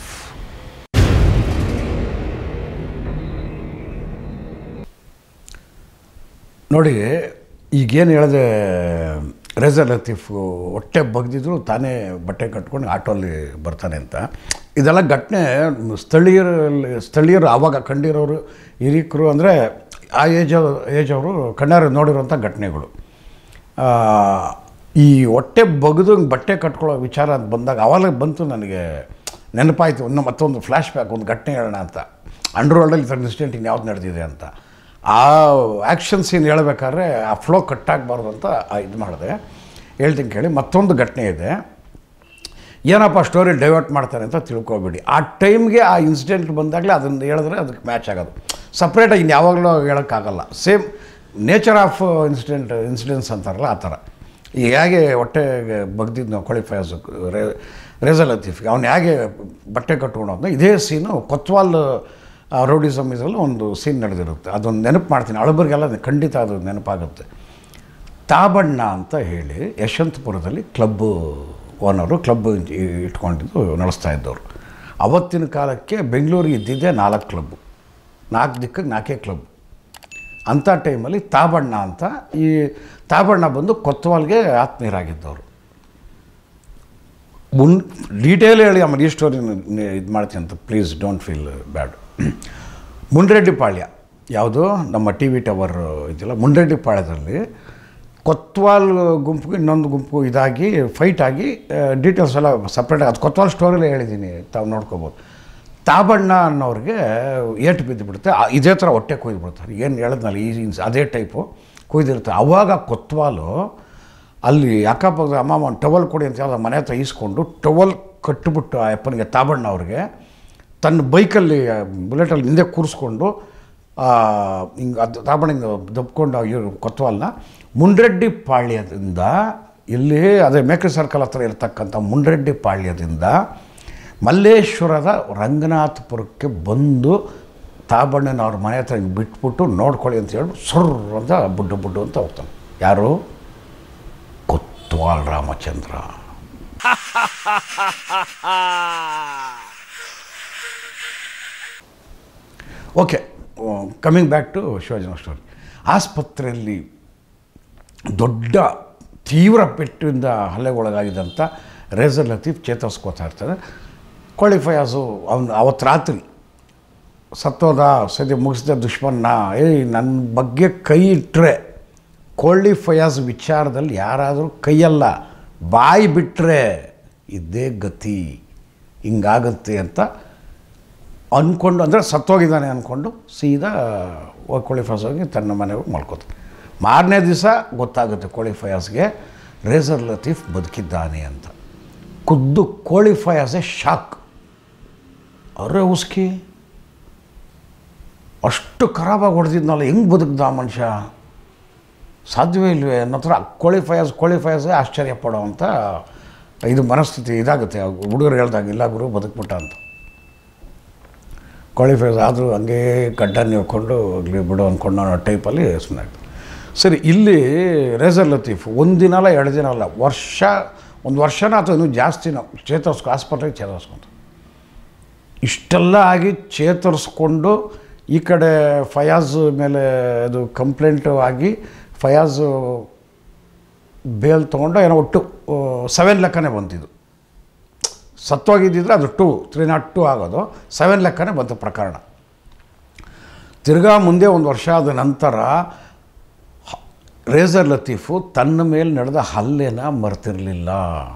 ನೋಡಿ ಈಗೇನು ಹೇಳಿದೆ ರೇಜರ್ ಲತೀಫ್ ಹೊಟ್ಟೆ ಬಗ್ದಿದ್ರು ತಾನೇ ಬಟ್ಟೆ ಕಟ್ಕೊಂಡು ಆಟೋಲ್ಲಿ ಬರ್ತಾನೆ ಅಂತ ಇದೆಲ್ಲ ಘಟನೆ ಸ್ಥಳೀಯರಲ್ಲಿ ಸ್ಥಳೀಯರು ಆವಾಗ ಕಂಡಿರೋರು ಹಿರಿಕರು ಅಂದರೆ ಆ ಏಜ್ ಏಜ್ ಅವರು ಕಣ್ಣಾರ ನೋಡಿರೋಂಥ ಘಟನೆಗಳು ಆ, ಈ ಹೊಟ್ಟೆ ಬಗ್ದು ಬಟ್ಟೆ ಕಟ್ಕೊಳ್ಳೋ ವಿಚಾರ ಅಂತ ಬಂದಾಗ ಅವಾಗ ಬಂತು ನನಗೆ ನೆನಪಾಯಿತು ಇನ್ನು ಮತ್ತೊಂದು ಫ್ಲ್ಯಾಶ್ ಬ್ಯಾಕ್ ಒಂದು ಘಟನೆ ಹೇಳೋಣ ಅಂತ ಅಂಡರ್ ವರ್ಲ್ಡಲ್ಲಿ ಥರ ಇನ್ಸಿಡೆಂಟ್ ಇನ್ಯಾವ್ದು ನಡೆದಿದೆ ಅಂತ ಆ ಆ್ಯಕ್ಷನ್ ಸೀನ್ ಹೇಳ್ಬೇಕಾದ್ರೆ ಆ ಫ್ಲೋ ಕಟ್ಟಾಗಬಾರ್ದು ಅಂತ ಇದು ಮಾಡಿದೆ ಹೇಳ್ತೀನಿ ಕೇಳಿ ಮತ್ತೊಂದು ಘಟನೆ ಇದೆ ಏನಪ್ಪ ಸ್ಟೋರಿ ಡೈವರ್ಟ್ ಮಾಡ್ತಾರೆ ಅಂತ ತಿಳ್ಕೊಬೇಡಿ ಆ ಟೈಮ್ಗೆ ಆ ಇನ್ಸಿಡೆಂಟ್ ಬಂದಾಗಲೇ ಅದನ್ನು ಹೇಳಿದ್ರೆ ಅದಕ್ಕೆ ಮ್ಯಾಚ್ ಆಗೋದು ಸಪ್ರೇಟಾಗಿ ಇನ್ನು ಯಾವಾಗಲೂ ಹೇಳೋಕ್ಕಾಗಲ್ಲ same nature of incident incidence ಅಂತಾರಲ್ಲ ಆ ಥರ ಈಗ ಹೇಗೆ ಹೊಟ್ಟೆಗೆ ಬಗ್ದಿದ್ದು ನಾವು ಕ್ವಾಲಿಫೈಸ್ ರೇ ರೇಜರ್ ಲತೀಫ್ಗೆ ಅವ್ನು ಹೇಗೆ ಬಟ್ಟೆ ಕಟ್ಕೊಂಡು ಹೋದ್ನೋ ಇದೇ ಸೀನು ಕೊತ್ವಾಲ್ ರೌಡಿಸಮ್ ಇದರಲ್ಲಿ ಒಂದು ಸೀನ್ ನಡೆದಿರುತ್ತೆ ಅದೊಂದು ನೆನಪು ಮಾಡ್ತೀನಿ ಅಳಬರಿಗೆಲ್ಲ ಖಂಡಿತ ಅದು ನೆನಪಾಗುತ್ತೆ ತಾಬಣ್ಣ ಅಂತ ಹೇಳಿ ಯಶವಂತಪುರದಲ್ಲಿ ಕ್ಲಬ್ಬು ಓನರು ಕ್ಲಬ್ ಇಟ್ಕೊಂಡಿದ್ದು ನಡೆಸ್ತಾ ಇದ್ದವರು ಅವತ್ತಿನ ಕಾಲಕ್ಕೆ ಬೆಂಗಳೂರಿಗೆ ಇದ್ದಿದ್ದೇ ನಾಲ್ಕು ಕ್ಲಬ್ಬು ನಾಲ್ಕು ದಿಕ್ಕಕ್ಕೆ ನಾಲ್ಕೇ ಕ್ಲಬ್ ಅಂಥ ಟೈಮಲ್ಲಿ ತಾಬಣ್ಣ ಅಂತ ಈ ತಾಬಣ್ಣ ಬಂದು ಕೊತ್ವಾಲ್ಗೆ ಆತ್ಮೀಯರಾಗಿದ್ದವರು ಮುನ್ ಡೀಟೇಲ್ ಹೇಳಿ ಆಮೇಲೆ ಈ ಸ್ಟೋರಿ ಇದು ಮಾಡ್ತೀನಿ ಅಂತ please don't feel bad Munireddy Palya ಯಾವುದು ನಮ್ಮ ಟಿ ವಿ ಟವರ್ ಇದೆಯಲ್ಲ ಮುಂಡ್ರೆಡ್ಡಿ ಪಾಳ್ಯದಲ್ಲಿ ಕೊತ್ವಾಲ್ ಗುಂಪಿಗೆ ಇನ್ನೊಂದು ಗುಂಪು ಇದಾಗಿ ಫೈಟ್ ಆಗಿ ಡೀಟೇಲ್ಸ್ ಎಲ್ಲ ಸಪ್ರೇಟಾಗಿ ಅದು ಕೊತ್ವಾಲ್ ಸ್ಟೋರಿಲೇ ಹೇಳಿದ್ದೀನಿ ತಾವು ನೋಡ್ಕೋಬೋದು ತಾಬಣ್ಣ ಅನ್ನೋರಿಗೆ ಏಟು ಬಿದ್ದುಬಿಡುತ್ತೆ ಆ- ಇದೇ ಥರ ಹೊಟ್ಟೆ ಕೊಯ್ದು ಬಿಡ್ತಾರೆ ಏನು ಹೇಳಿದ್ನಲ್ಲ ಈ ಇನ್ಸ್- ಅದೇ ಟೈಪು ಕೊಯ್ದಿರುತ್ತೆ ಅವಾಗ ಕೊತ್ವಾಲು ಅಲ್ಲಿ ಅಕ್ಕಪಕ್ಕದ ಅಮ್ಮ ಒಂದು ಟವಲ್ ಕೊಡಿ ಅಂತ ಹೇಳಿ ಮನೆ ಹತ್ರ ಈಸ್ಕೊಂಡು ಟವಲ್ ಕಟ್ಟಿಬಿಟ್ಟು ಆ ಅಪ್ಪನಿಗೆ ತಾಬಣ್ಣ ಅವ್ರಿಗೆ ತನ್ನ ಬೈಕಲ್ಲಿ ಬುಲೆಟಲ್ಲಿ ಹಿಂದೆ ಕೂರಿಸ್ಕೊಂಡು ಹಿಂಗೆ ಅದು ತಾಬಣ್ಣಿಂದ ದಬ್ಕೊಂಡು ಇವ್ರು ಕೊತ್ವಾಲ್ನ ಮುಂಡ್ರೆಡ್ಡಿ ಪಾಳ್ಯದಿಂದ ಇಲ್ಲಿ ಅದೇ ಮೇಕ್ರಿ ಸರ್ಕಲ್ ಹತ್ರ ಇರತಕ್ಕಂಥ ಮುಂಡ್ರೆಡ್ಡಿ ಪಾಳ್ಯದಿಂದ ಮಲ್ಲೇಶ್ವರದ ರಂಗನಾಥಪುರಕ್ಕೆ ಬಂದು ತಾಬಣ್ಣನ ಅವ್ರ ಮನೆ ಹತ್ರ ಹಿಂಗೆ ಬಿಟ್ಬಿಟ್ಟು ನೋಡ್ಕೊಳ್ಳಿ ಅಂತ ಹೇಳಿ ಸುರ್ರ್ ಅಂತ ಬುಡ್ಡು ಬುಡ್ಡು ಅಂತ ಹೋಗ್ತಾನೆ ಯಾರು Kotwal Ramachandra okay coming back to ಶಿವಾಜಿನ ಸ್ಟೋರಿ ಆಸ್ಪತ್ರೆಯಲ್ಲಿ ದೊಡ್ಡ ತೀವ್ರ ಪೆಟ್ಟಿಂದ ಹಲ್ಲೆಗೊಳಗಾಗಿದ್ದಂಥ ರೇಜರ್ ಲತೀಫ್ ಚೇತರಿಸ್ಕೋತಾ ಇರ್ತಾರೆ ಕ್ವಾಲಿಫೈಯಾಸು ಅವನು ಅವತ್ತು ರಾತ್ರಿ ಸತ್ತೋದ ಸದ್ಯ ಮುಗಿಸಿದ ದುಶ್ಮನ್ನ ಏಯ್ ನನ್ನ ಬಗ್ಗೆ ಕೈ ಇಟ್ಟರೆ ಕೊಳ್ಳಿ ಫಯಾಜ್ ವಿಚಾರದಲ್ಲಿ ಯಾರಾದರೂ ಕೈಯಲ್ಲ ಬಾಯಿ ಬಿಟ್ಟರೆ ಇದ್ದೇ ಗತಿ ಹಿಂಗಾಗುತ್ತೆ ಅಂತ ಅಂದ್ಕೊಂಡು ಅಂದರೆ ಸತ್ತೋಗಿದ್ದಾನೆ ಅಂದ್ಕೊಂಡು ಸೀದಾ ಹೋಗಿ ಕೋಳಿ ಫಯಾಸ್ ಹೋಗಿ ತನ್ನ ಮನೆಗೆ ಹೋಗಿ ಮಲ್ಕೋತಾನೆ ಮಾರನೇ ದಿವಸ ಗೊತ್ತಾಗುತ್ತೆ ಕೋಳಿ ಫಯಾಸ್ಗೆ ರೇಜರ್ ಲತೀಫ್ ಬದುಕಿದ್ದಾನೆ ಅಂತ ಖುದ್ದು ಕೋಳಿ ಫಯಾಸೇ ಶಾಕ್ ಅರೆ ಉಸ್ಕಿ ಅಷ್ಟು ಖರಾಬಾಗಿ ಹೊಡೆದಿದ್ನಲ್ಲ ಹೆಂಗೆ ಬದುಕ್ದ ಆ ಮನುಷ್ಯ ಸಾಧ್ಯವೇ ಇಲ್ವೇ ಅನ್ನೋ ಥರ ಕೋಳಿ ಫಯಾಸ್ ಕೋಳಿ ಫಯಾಸೇ ಆಶ್ಚರ್ಯ ಪಡೋ ಅಂತ ಇದು ಮನಸ್ಥಿತಿ ಇದಾಗುತ್ತೆ ಹುಡುಗರು ಹೇಳ್ದಾಗ ಇಲ್ಲ ಗುರು ಬದುಕ್ಬಿಟ್ಟ ಅಂತ ಕ್ವಾಲಿಫೈಸ್ ಆದರೂ ಹಂಗೆ ಗಡ್ಡ ನೀವ್ಕೊಂಡು ಹೋಗ್ಲಿ ಬಿಡು ಅಂದ್ಕೊಂಡು ಅನ್ನೋ ಟೈಪಲ್ಲಿ ಸುಮ್ಮನೆ ಆಗ್ತದೆ ಸರಿ ಇಲ್ಲಿ ರೇಜರ್ ಲತೀಫ್ ಒಂದಿನ ಅಲ್ಲ ಎರಡು ದಿನ ಅಲ್ಲ ವರ್ಷ ಒಂದು ವರ್ಷನ ಅಥವಾ ಇನ್ನೂ ಜಾಸ್ತಿನ ಚೇತರಿಸ್ಕೊ ಆಸ್ಪತ್ರೆಗೆ ಚೇತರಿಸ್ಕೊಂತ ಇಷ್ಟೆಲ್ಲ ಆಗಿ ಚೇತರಿಸ್ಕೊಂಡು ಈ ಕಡೆ ಫಯಾಜ್ ಮೇಲೆ ಅದು ಕಂಪ್ಲೇಂಟು ಆಗಿ ಫಯಾಜು ಬೇಲ್ ತೊಗೊಂಡು ಏನೋ ಒಟ್ಟು ಸೆವೆನ್ ಲೆಕ್ಕನೇ ಬಂತಿದ್ದು ಸತ್ತೋಗಿದ್ದಿದ್ರೆ ಅದು ಟು ತ್ರೀ ನಾಟ್ ಟು ಆಗೋದು ಸೆವೆನ್ ಲೆಕ್ಕನೇ ಬಂತು ಪ್ರಕರಣ ತಿರ್ಗಾ ಮುಂದೆ ಒಂದು ವರ್ಷ ಆದ ನಂತರ ಹ- ರೇಜರ್ ಲತೀಫು ತನ್ನ ಮೇಲೆ ನಡೆದ ಹಲ್ಲೆನ ಮರ್ತಿರಲಿಲ್ಲ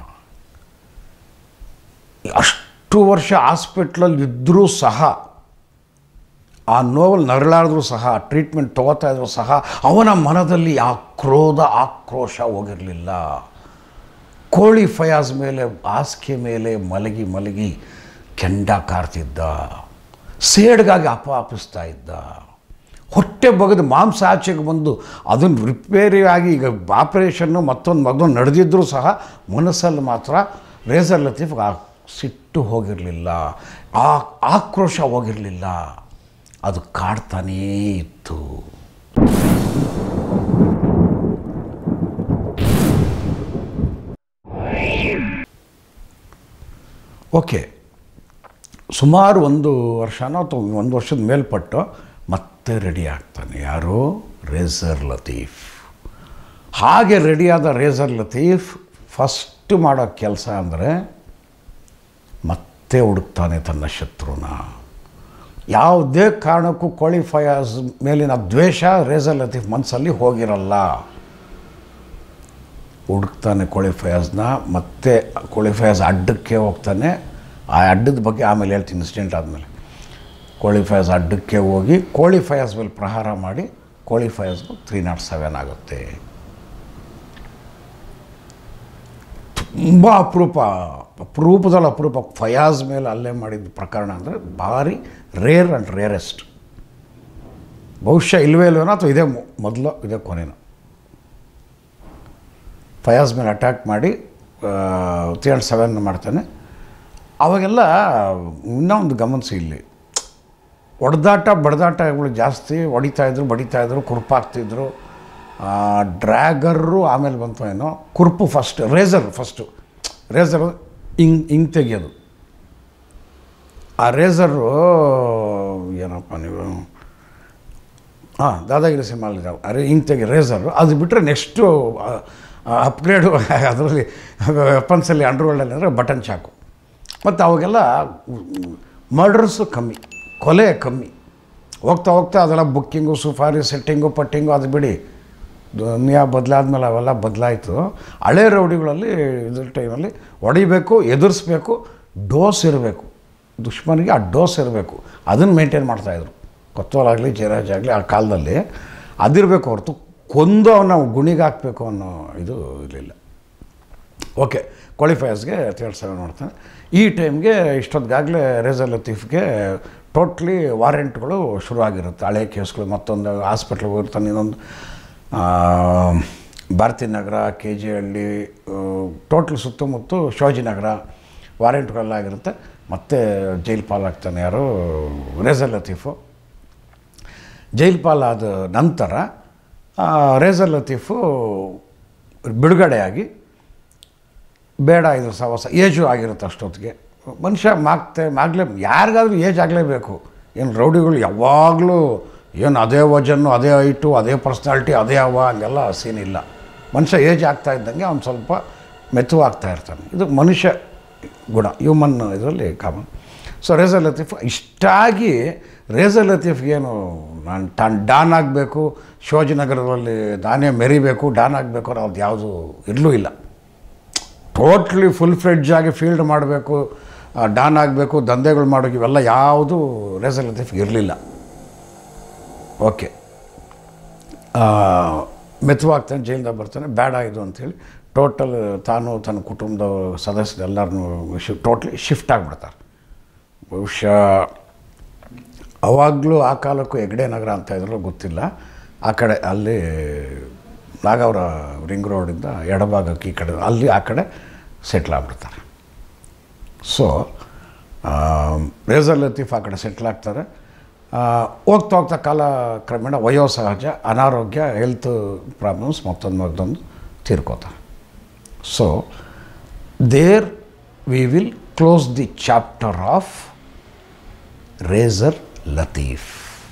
ಅಷ್ಟು ವರ್ಷ ಹಾಸ್ಪಿಟ್ಲಲ್ಲಿ ಇದ್ದರೂ ಸಹ ಆ ನೋವಲ್ಲಿ ನರಳಾಡಿದ್ರೂ ಸಹ ಟ್ರೀಟ್ಮೆಂಟ್ ತೊಗೋತಾ ಇದ್ರೂ ಸಹ ಅವನ ಮನದಲ್ಲಿ ಆ ಕ್ರೋಧ ಆಕ್ರೋಶ ಹೋಗಿರಲಿಲ್ಲ ಕೋಳಿ ಫಯಾಜ್ ಮೇಲೆ ಹಾಸಿಗೆ ಮೇಲೆ ಮಲಗಿ ಮಲಗಿ ಕೆಂಡ ಕಾರ್ತಿದ್ದ ಸೇಡ್ಗಾಗಿ ಅಪಾಪಿಸ್ತಾ ಇದ್ದ ಹೊಟ್ಟೆ ಬಗೆದು ಮಾಂಸ ಆಚೆಗೆ ಬಂದು ಅದನ್ನು ರಿಪೇರಿ ಆಗಿ ಈಗ ಆಪ್ರೇಷನ್ನು ಮತ್ತೊಂದು ಮಗದೊಂದು ನಡೆದಿದ್ದರೂ ಸಹ ಮನಸ್ಸಲ್ಲಿ ಮಾತ್ರ ರೇಸರ್ ಲತೀಫ್ ಆ ಸಿಟ್ಟು ಹೋಗಿರಲಿಲ್ಲ ಆ ಆಕ್ರೋಶ ಹೋಗಿರಲಿಲ್ಲ ಅದು ಕಾಡ್ತಾನೇ ಇತ್ತು ಓಕೆ ಸುಮಾರು ಒಂದು ವರ್ಷನೋ ಅಥವಾ ಒಂದು ವರ್ಷದ ಮೇಲ್ಪಟ್ಟು ಮತ್ತೆ ರೆಡಿ ಆಗ್ತಾನೆ ಯಾರು ರೇಸರ್ ಲತೀಫ್ ಹಾಗೆ ರೆಡಿಯಾದ ರೇಸರ್ ಲತೀಫ್ ಫಸ್ಟ್ ಮಾಡೋ ಕೆಲಸ ಅಂದರೆ ಮತ್ತೆ ಹುಡುಕ್ತಾನೆ ತನ್ನ ಶತ್ರುನ ಯಾವುದೇ ಕಾರಣಕ್ಕೂ ಕೋಳಿ ಫಯಾಜ್ ಮೇಲಿನ ದ್ವೇಷ ರೇಸರ್ ಲತೀಫ್ ಮನಸ್ಸಲ್ಲಿ ಹೋಗಿರಲ್ಲ ಹುಡುಕ್ತಾನೆ ಕೋಳಿ ಫಯಾಜ್ನ ಮತ್ತೆ ಕೋಳಿ ಫಯಾಜ್ ಅಡ್ಡಕ್ಕೆ ಹೋಗ್ತಾನೆ ಆ ಅಡ್ಡದ ಬಗ್ಗೆ ಆಮೇಲೆ ಹೇಳ್ತೀನಿ ಇನ್ಸಿಡೆಂಟ್ ಆದಮೇಲೆ ಕೋಳಿ ಫಯಾಜ್ ಅಡ್ಡಕ್ಕೆ ಹೋಗಿ ಕೋಳಿ ಫಯಾಜ್ ಮೇಲೆ ಪ್ರಹಾರ ಮಾಡಿ ಕೋಳಿ ಫಯಾಜ್ಗೂ ತ್ರೀ ನಾಟ್ ಸೆವೆನ್ ಆಗುತ್ತೆ ತುಂಬ ಅಪರೂಪ ಅಪರೂಪದಲ್ಲಿ ಅಪರೂಪ ಫಯಾಜ್ ಮೇಲೆ ಅಲ್ಲೇ ಮಾಡಿದ ಪ್ರಕರಣ ಅಂದರೆ ಭಾರಿ ರೇರ್ ಆ್ಯಂಡ್ ರೇರೆಸ್ಟ್ ಬಹುಶಃ ಇಲ್ವೇ ಇಲ್ವೇನೋ ಅಥವಾ ಇದೇ ಮೊ- ಮೊದಲು ಇದೇ ಕೊನೆನೋ ಫಯಾಜ್ ಮೇಲೆ ಅಟ್ಯಾಕ್ ಮಾಡಿ ತ್ರೀ ಹಂಡ್ರೆಡ್ ಸೆವೆನ್ ಮಾಡ್ತಾನೆ ಅವಾಗೆಲ್ಲ ಇನ್ನೂ ಒಂದು ಗಮನಿಸಿ ಇಲ್ಲಿ ಹೊಡೆದಾಟ ಬಡದಾಟಗಳು ಜಾಸ್ತಿ ಹೊಡಿತಾಯಿದ್ರು ಬಡಿತಾಯಿದ್ರು ಕುರುಪಾಗ್ತಿದ್ರು ಡ್ರ್ಯಾಗರು ಆಮೇಲೆ ಬಂತು ಏನೋ ಕುರುಪು ಫಸ್ಟ್ ರೇಸರ್ ಫಸ್ಟು ರೇಸರು ಹಿಂಗೆ ಹಿಂಗೆ ತೆಗಿಯೋದು ಆ ರೇಸರು ಏನಪ್ಪ ನೀವು ಹಾಂ ದಾದಾಗಿರಿ ಸಿನಿಮಾಲಿದ್ದಾವೆ ಅರೆ ಹಿಂಗೆ ತೆಗಿ ರೇಸರು ಅದು ಬಿಟ್ಟರೆ ನೆಕ್ಸ್ಟು ಅಪ್ಗ್ರೇಡು ಅದರಲ್ಲಿ ವೆಪನ್ಸಲ್ಲಿ ಅಂಡರ್ವರ್ಲ್ಡಲ್ಲಿ ಅಂದರೆ ಬಟನ್ ಚಾಕು ಮತ್ತು ಅವಾಗೆಲ್ಲ ಮರ್ಡರ್ಸು ಕಮ್ಮಿ ಕೊಲೆ ಕಮ್ಮಿ ಹೋಗ್ತಾ ಹೋಗ್ತಾ ಅದೆಲ್ಲ ಬುಕ್ಕಿಂಗು ಸುಫಾರಿ ಸೆಟ್ಟಿಂಗು ಪಟ್ಟಿಂಗು ಅದು ಬಿಡಿ ದುನಿಯಾ ಬದಲಾದ್ಮೇಲೆ ಅವೆಲ್ಲ ಬದಲಾಯಿತು ಹಳೆ ರೌಡಿಗಳಲ್ಲಿ ಇದ್ರ ಟೈಮಲ್ಲಿ ಹೊಡಿಬೇಕು ಎದುರಿಸ್ಬೇಕು ಡೋಸ್ ಇರಬೇಕು ದುಶ್ಮನಿಗೆ ಆ ಡೋಸ್ ಇರಬೇಕು ಅದನ್ನು ಮೇಂಟೈನ್ ಮಾಡ್ತಾಯಿದ್ರು ಕೊತ್ತೋಲಾಗಲಿ ಜಯರಾಜ್ ಆಗಲಿ ಆ ಕಾಲದಲ್ಲಿ ಅದಿರಬೇಕು ಹೊರತು ಕೊಂದು ಅವನ ಗುಣಿಗೆ ಹಾಕಬೇಕು ಅನ್ನೋ ಇದು ಇರಲಿಲ್ಲ ಓಕೆ ಕ್ವಾಲಿಫೈಯರ್ಸ್ಗೆ ತೇರ್ಡ್ ಸೆವೆನ್ ಮಾಡ್ತಾನೆ ಈ ಟೈಮ್ಗೆ ಇಷ್ಟೊತ್ತಿಗಾಗಲೇ ರೇಜರ್ ಲತೀಫ್ಗೆ ಟೋಟ್ಲಿ ವಾರೆಂಟ್ಗಳು ಶುರುವಾಗಿರುತ್ತೆ ಹಳೆ ಕೇಸ್ಗಳು ಮತ್ತೊಂದು ಹಾಸ್ಪಿಟ್ಲಿಗೆ ಹೋಗಿರ್ತಾನೆ ಇನ್ನೊಂದು ಆ, Bharathi Nagar K G Halli total ಸುತ್ತಮುತ್ತ ಶಿವಾಜಿನಗರ ವಾರೆಂಟ್ಗಳೆಲ್ಲ ಆಗಿರುತ್ತೆ ಮತ್ತೆ ಜೈಲು ಪಾಲಾಗ್ತಾನೆ ಯಾರು ರೇಜರ್ ಲತೀಫು ಜೈಲು ಪಾಲಾದ ನಂತರ ಆ, ರೇಜರ್ ಲತೀಫು ಬಿಡುಗಡೆಯಾಗಿ ಬೇಡ ಇದು ಸಹವಾಸ ಏಜು ಆಗಿರುತ್ತೆ ಅಷ್ಟೊತ್ತಿಗೆ ಮನುಷ್ಯ ಮಾಗ್ತೆ ಮಾಗ್ಲೇ ಯಾರಿಗಾದ್ರೂ ಏಜ್ ಆಗಲೇಬೇಕು ಏನು ರೌಡಿಗಳು ಯಾವಾಗಲೂ ಏನು ಅದೇ ವಜನ್ನು ಅದೇ ಹೈಟು ಅದೇ ಪರ್ಸ್ನಾಲಿಟಿ ಅದೇ ಅವ ಹಂಗೆಲ್ಲ ಸೀನ್ ಇಲ್ಲ ಮನುಷ್ಯ ಏಜ್ ಆಗ್ತಾ ಇದ್ದಂಗೆ ಅವ್ನು ಸ್ವಲ್ಪ ಮೆತ್ತುವಾಗ್ತಾ ಇರ್ತಾನೆ ಇದು ಮನುಷ್ಯ ಗುಣ ಹ್ಯೂಮನ್ ಇದರಲ್ಲಿ ಕಾಮನ್ ಸೊ ರೇಜರ್ ಲತೀಫ್ ಇಷ್ಟಾಗಿ ರೇಜರ್ ಲತೀಫ್ಗೇನು ನಾನು ತಾನು ಡಾನ್ ಆಗಬೇಕು ಶಿವಾಜಿನಗರದಲ್ಲಿ ನಾನೇ ಮೆರಿಬೇಕು ಡಾನ್ ಆಗಬೇಕು ಅನ್ನೋ ಅದು ಯಾವುದು ಇರಲೂ ಇಲ್ಲ ಟೋಟ್ಲಿ ಫುಲ್ ಫ್ಲೆಡ್ಜ್ ಆಗಿ ಫೀಲ್ಡ್ ಮಾಡಬೇಕು ಡಾನ್ ಆಗಬೇಕು ದಂಧೆಗಳು ಮಾಡೋಕೆ ಇವೆಲ್ಲ ಯಾವುದು ರೇಸರ್ ಲತೀಫ್ಗೆ ಇರಲಿಲ್ಲ ಓಕೆ ಮೆತ್ತವಾಗ್ತಾನೆ ಜೈಲಿಂದ ಬರ್ತಾನೆ ಬೇಡ ಇದು ಅಂಥೇಳಿ ಟೋಟಲ್ ತಾನು ತನ್ನ ಕುಟುಂಬದ ಸದಸ್ಯರೆಲ್ಲರನ್ನೂ ಶಿ ಟೋಟ್ಲಿ ಶಿಫ್ಟ್ ಆಗಿಬಿಡ್ತಾರೆ ಬಹುಶಃ ಅವಾಗಲೂ ಆ ಕಾಲಕ್ಕೂ ಹೆಗ್ಡೆ ನಗರ ಅಂತ ಇದ್ರೂ ಗೊತ್ತಿಲ್ಲ ಆ ಕಡೆ ಅಲ್ಲಿ ನಾಗವರ ರಿಂಗ್ ರೋಡಿಂದ ಎಡಭಾಗಕ್ಕೆ ಈ ಕಡೆ ಅಲ್ಲಿ ಆ ಕಡೆ ಸೆಟ್ಲ್ ಆಗಿಬಿಡ್ತಾರೆ ಸೊ ರೇಜರ್ ಲತೀಫ್ ಆ ಕಡೆ ಸೆಟ್ಲ್ ಆಗ್ತಾರೆ ಆ, ಹೋಗ್ತಾ ಹೋಗ್ತಾ ಕಾಲ ಕ್ರಮೇಣ ವಯೋಸಹಜ ಅನಾರೋಗ್ಯ ಹೆಲ್ತ್ ಪ್ರಾಬ್ಲಮ್ಸ್ ಮತ್ತೊಂದು ಮತ್ತೊಂದು ತೀರ್ಕೋತಾರೆ so there we will close the chapter of Razor Latif